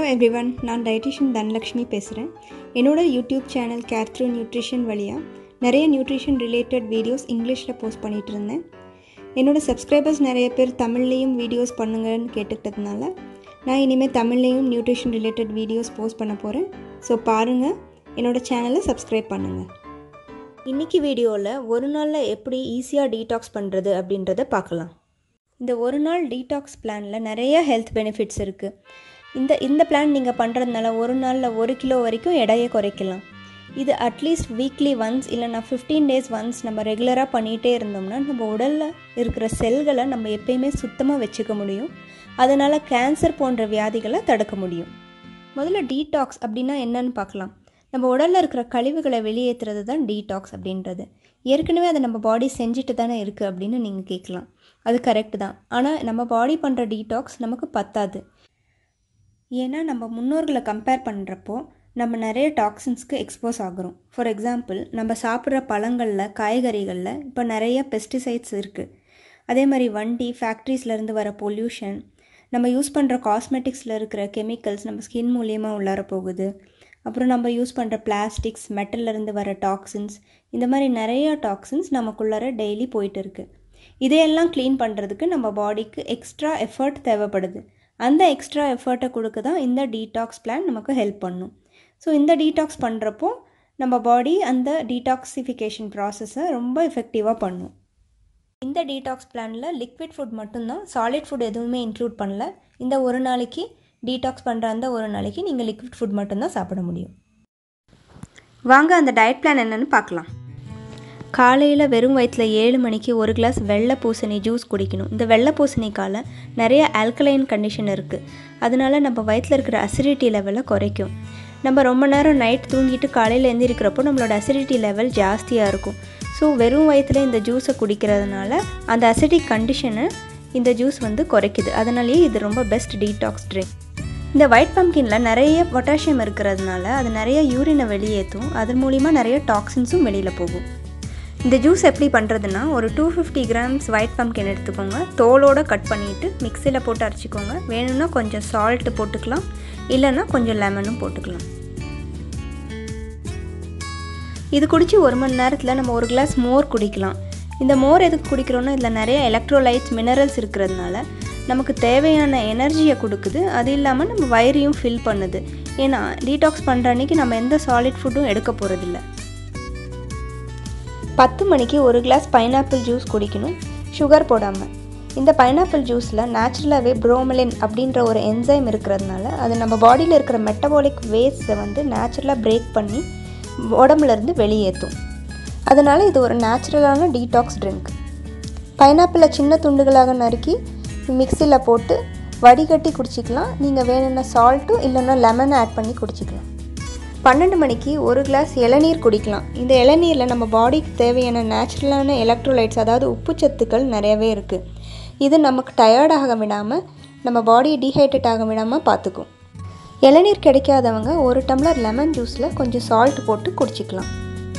everyone நான் dietitian Dhanalakshmi பேசுகிறேன் என்னோட யூடியூப் சேனல் கேர்த்ரூ நியூட்ரிஷன் வழியாக நிறைய நியூட்ரிஷன் ரிலேட்டட் வீடியோஸ் இங்கிலீஷில் போஸ்ட் பண்ணிகிட்டு இருந்தேன் என்னோட சப்ஸ்கிரைபர்ஸ் நிறைய பேர் தமிழ்லேயும் வீடியோஸ் பண்ணுங்கன்னு கேட்டுக்கிட்டதுனால நான் இனிமேல் தமிழ்லேயும் நியூட்ரிஷன் ரிலேட்டட் வீடியோஸ் போஸ்ட் பண்ண போகிறேன் ஸோ பாருங்கள் என்னோட சேனலை சப்ஸ்கிரைப் பண்ணுங்கள் இன்றைக்கி வீடியோவில் ஒரு நாளில் எப்படி ஈஸியாக டீடாக்ஸ் பண்ணுறது அப்படின்றத பார்க்கலாம் இந்த ஒரு நாள் டீடாக்ஸ் பிளானில் நிறைய ஹெல்த் பெனிஃபிட்ஸ் இருக்குது இந்த இந்த பிளான் நீங்கள் பண்ணுறதுனால ஒரு நாளில் ஒரு கிலோ வரைக்கும் எடையை குறைக்கலாம் இது அட்லீஸ்ட் வீக்லி ஒன்ஸ் இல்லைனா ஃபிஃப்டீன் டேஸ் ஒன்ஸ் நம்ம ரெகுலராக பண்ணிகிட்டே இருந்தோம்னா நம்ம உடலில் இருக்கிற செல்களை நம்ம எப்பயுமே சுத்தமாக வச்சுக்க முடியும் அதனால் கேன்சர் போன்ற வியாதிகளை தடுக்க முடியும் முதல்ல டீடாக்ஸ் அப்படின்னா என்னன்னு பார்க்கலாம் நம்ம உடலில் இருக்கிற கழிவுகளை வெளியேற்றுறது தான் டீடாக்ஸ் அப்படின்றது ஏற்கனவே அதை நம்ம பாடி செஞ்சுட்டு தானே இருக்குது அப்படின்னு நீங்கள் கேட்கலாம் அது கரெக்டு தான் ஆனால் நம்ம பாடி பண்ணுற டீடாக்ஸ் நமக்கு பத்தாது ஏன்னா நம்ம முன்னோர்களை கம்பேர் பண்ணுறப்போ நம்ம நிறைய டாக்ஸின்ஸ்க்கு எக்ஸ்போஸ் ஆகுறோம் ஃபார் எக்ஸாம்பிள் நம்ம சாப்பிட்ற பழங்களில் காய்கறிகளில் இப்போ நிறைய பெஸ்டிசைட்ஸ் இருக்குது அதே மாதிரி வண்டி ஃபேக்ட்ரிஸ்லேருந்து வர பொல்யூஷன் நம்ம யூஸ் பண்ணுற காஸ்மெட்டிக்ஸில் இருக்கிற கெமிக்கல்ஸ் நம்ம ஸ்கின் மூலியமாக உள்ளார போகுது அப்புறம் நம்ம யூஸ் பண்ணுற பிளாஸ்டிக்ஸ் மெட்டல்லேருந்து வர டாக்ஸின்ஸ் இந்த மாதிரி நிறையா டாக்ஸின்ஸ் நமக்குள்ளார டெய்லி போயிட்டு இருக்குது இதையெல்லாம் க்ளீன் பண்ணுறதுக்கு நம்ம பாடிக்கு எக்ஸ்ட்ரா எஃபர்ட் தேவைப்படுது அந்த எக்ஸ்ட்ரா எஃபர்ட்டை கொடுக்க தான் இந்த டீடாக்ஸ் பிளான் நமக்கு ஹெல்ப் பண்ணும் ஸோ இந்த டீடாக்ஸ் பண்ணுறப்போ நம்ம பாடி அந்த டீடாக்சிஃபிகேஷன் ப்ராசஸை ரொம்ப எஃபெக்டிவாக பண்ணும் இந்த டீடாக்ஸ் பிளானில் லிக்விட் ஃபுட் மட்டும்தான் சாலிட் ஃபுட் எதுவுமே இன்க்ளூட் பண்ணல இந்த ஒரு நாளைக்கு டீடாக்ஸ் பண்ணுற அந்த ஒரு நாளைக்கு நீங்கள் லிக்விட் ஃபுட் மட்டும்தான் சாப்பிட முடியும் வாங்க அந்த டயட் பிளான் என்னென்னு பார்க்கலாம் காலையில் வெறும் வயிற்றில் ஏழு மணிக்கு ஒரு கிளாஸ் வெள்ளை பூசணி ஜூஸ் குடிக்கணும் இந்த வெள்ளை பூசணிக்கால நிறைய ஆல்கலைன் கண்டிஷன் இருக்குது அதனால நம்ம வயிற்றில் இருக்கிற அசிடிட்டி லெவலை குறைக்கும் நம்ம ரொம்ப நேரம் நைட் தூங்கிட்டு காலையில் எழுந்திருக்கிறப்போ நம்மளோட அசிடிட்டி லெவல் ஜாஸ்தியாக இருக்கும் ஸோ வெறும் வயிற்றில் இந்த ஜூஸை குடிக்கிறதுனால அந்த அசிடிக் கண்டிஷனை இந்த ஜூஸ் வந்து குறைக்குது அதனாலேயே இது ரொம்ப பெஸ்ட் டீடாக்ஸ் ட்ரிங்க் இந்த ஒயிட் பம்கினில் நிறைய பொட்டாசியம் இருக்கிறதுனால அது நிறைய யூரினை வெளியேற்றும் அதன் மூலிமா நிறைய டாக்ஸின்ஸும் வெளியில் போகும் இந்த ஜூஸ் எப்படி பண்ணுறதுன்னா ஒரு two fifty grams white pumpkin எடுத்துக்கோங்க தோலோடு கட் பண்ணிவிட்டு மிக்சியில் போட்டு அரைச்சிக்கோங்க வேணும்னா கொஞ்சம் சால்ட்டு போட்டுக்கலாம் இல்லைன்னா கொஞ்சம் லெமனும் போட்டுக்கலாம் இது குடித்து ஒரு மணி நேரத்தில் நம்ம ஒரு கிளாஸ் மோர் குடிக்கலாம் இந்த மோர் எதுக்கு குடிக்கிறோன்னா இதில் நிறைய எலக்ட்ரோலைட்ஸ் மினரல்ஸ் இருக்கிறதுனால நமக்கு தேவையான எனர்ஜியை கொடுக்குது அது இல்லாமல் நம்ம வயிறையும் ஃபில் பண்ணுது ஏன்னா டீடாக்ஸ் பண்ணுற அன்றைக்கி நம்ம எந்த சாலிட் ஃபுட்டும் எடுக்க போகிறதில்ல பத்து மணிக்கு ஒரு கிளாஸ் பைனாப்பிள் ஜூஸ் குடிக்கணும் சுகர் போடாமல் இந்த பைனாப்பிள் ஜூஸில் நேச்சுரலாகவே ப்ரோமலின் அப்படின்ற ஒரு என்சைம் இருக்கிறதுனால அது நம்ம பாடியில் இருக்கிற மெட்டபாலிக் வேஸ்ட்டை வந்து நேச்சுரலாக பிரேக் பண்ணி உடம்புலேருந்து வெளியேற்றும் அதனால் இது ஒரு நேச்சுரலான டீடாக்ஸ் ட்ரிங்க் பைனாப்பிளை சின்ன துண்டுகளாக நறுக்கி மிக்சியில் போட்டு வடிகட்டி குடிச்சிக்கலாம் நீங்கள் வேணும்னா சால்ட்டும் இல்லைன்னா லெமன் ஆட் பண்ணி குடிச்சிக்கலாம் பன்னெண்டு மணிக்கு ஒரு கிளாஸ் இளநீர் குடிக்கலாம் இந்த இளநீரில் நம்ம பாடிக்கு தேவையான நேச்சுரலான எலக்ட்ரோலைட்ஸ் அதாவது உப்புச்சத்துக்கள் நிறையவே இருக்குது இது நமக்கு டயர்டாக விடாமல் நம்ம பாடியை டீஹைட்ரேட் ஆக விடாமல் பார்த்துக்கும் இளநீர் கிடைக்காதவங்க ஒரு டம்ளர் லெமன் ஜூஸில் கொஞ்சம் சால்ட் போட்டு குடிச்சிக்கலாம்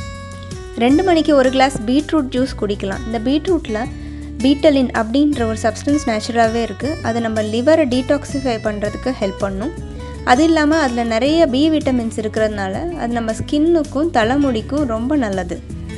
ரெண்டு மணிக்கு ஒரு கிளாஸ் பீட்ரூட் ஜூஸ் குடிக்கலாம் இந்த பீட்ரூட்டில் பீட்டலின் அப்படின்ற ஒரு சப்ஸ்டன்ஸ் நேச்சுரலாகவே இருக்குது அது நம்ம லிவரை டீடாக்சிஃபை பண்ணுறதுக்கு ஹெல்ப் பண்ணும் அது இல்லாமல் அதில் நிறைய பி விட்டமின்ஸ் இருக்கிறதுனால அது நம்ம ஸ்கின்னுக்கும் தலைமுடிக்கும் ரொம்ப நல்லது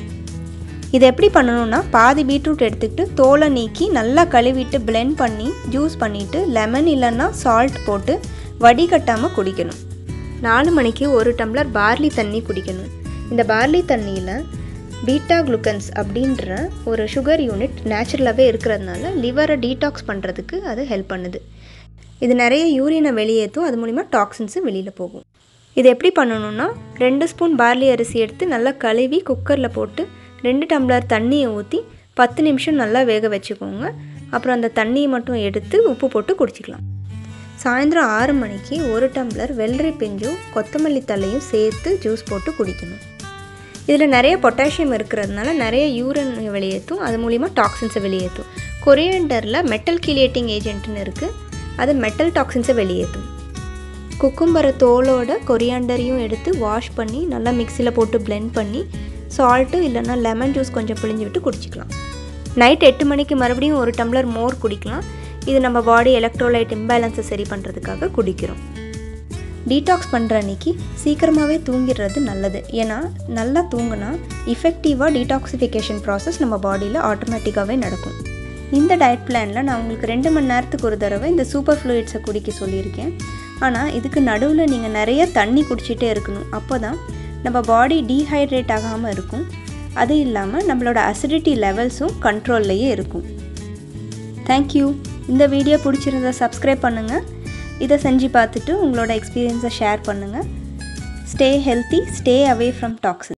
இதை எப்படி பண்ணணும்னா பாதி பீட்ரூட் எடுத்துக்கிட்டு தோலை நீக்கி நல்லா கழுவிட்டு பிளெண்ட் பண்ணி ஜூஸ் பண்ணிவிட்டு லெமன் இல்லைன்னா சால்ட் போட்டு வடிகட்டாமல் குடிக்கணும் நாலு மணிக்கு ஒரு டம்ளர் பார்லி தண்ணி குடிக்கணும் இந்த பார்லி தண்ணியில் பீட்டா குளுக்கன்ஸ் அப்படின்ற ஒரு சுகர் யூனிட் நேச்சுரலாகவே இருக்கிறதுனால லிவரை டீடாக்ஸ் பண்ணுறதுக்கு அது ஹெல்ப் பண்ணுது இது நிறைய யூரினை வெளியேற்றும் அது மூலிமா டாக்ஸின்ஸும் வெளியில் போகும் இது எப்படி பண்ணணும்னா ரெண்டு ஸ்பூன் பார்லி அரிசி எடுத்து நல்லா கழுவி குக்கரில் போட்டு ரெண்டு டம்ளர் தண்ணியை ஊற்றி பத்து நிமிஷம் நல்லா வேக வச்சுக்கோங்க அப்புறம் அந்த தண்ணியை மட்டும் எடுத்து உப்பு போட்டு குடிச்சிக்கலாம் சாயந்தரம் ஆறு மணிக்கு ஒரு டம்ளர் வெள்ளரி பிஞ்சும் கொத்தமல்லி தழையும் சேர்த்து ஜூஸ் போட்டு குடிக்கணும் இதில் நிறைய பொட்டாசியம் இருக்கிறதுனால நிறைய யூரின் வெளியேற்றும் அது மூலிமா டாக்ஸின்ஸை வெளியேற்றும் கொரியண்டரில் மெட்டல் கிலியேட்டிங் ஏஜென்ட்னு இருக்குது அது மெட்டல் டாக்ஸின்ஸை வெளியேற்றும் குக்கும்பரை தோலோட கொரியாண்டரையும் எடுத்து வாஷ் பண்ணி நல்லா மிக்சியில் போட்டு பிளெண்ட் பண்ணி சால்ட்டு இல்லைன்னா லெமன் ஜூஸ் கொஞ்சம் பிழிஞ்சு விட்டு குடிச்சிக்கலாம் நைட் எட்டு மணிக்கு மறுபடியும் ஒரு டம்ளர் மோர் குடிக்கலாம் இது நம்ம பாடி எலக்ட்ரோலைட் இம்பேலன்ஸை சரி பண்ணுறதுக்காக குடிக்கிறோம் டீடாக்ஸ் பண்ணுற அன்னைக்கு சீக்கிரமாகவே தூங்கிடுறது நல்லது ஏன்னா நல்லா தூங்கினா இஃபெக்டிவாக டீடாக்சிஃபிகேஷன் ப்ராசஸ் நம்ம பாடியில் ஆட்டோமேட்டிக்காகவே நடக்கும் இந்த டயட் பிளானில் நான் உங்களுக்கு ரெண்டு மணி நேரத்துக்கு ஒரு தடவை இந்த சூப்பர் ஃப்ளூயிட்ஸை குடிக்க சொல்லியிருக்கேன் ஆனால் இதுக்கு நடுவில் நீங்கள் நிறைய தண்ணி குடிச்சிட்டே இருக்கணும் அப்போ தான் நம்ம பாடி டீஹைட்ரேட் ஆகாமல் இருக்கும் அது இல்லாமல் நம்மளோட அசிடிட்டி லெவல்ஸும் கண்ட்ரோல்லையே இருக்கும் தேங்க்யூ இந்த வீடியோ பிடிச்சிருந்தா சப்ஸ்கிரைப் பண்ணுங்கள் இதை செஞ்சு பார்த்துட்டு உங்களோட எக்ஸ்பீரியன்ஸை ஷேர் பண்ணுங்கள் stay healthy stay away from toxic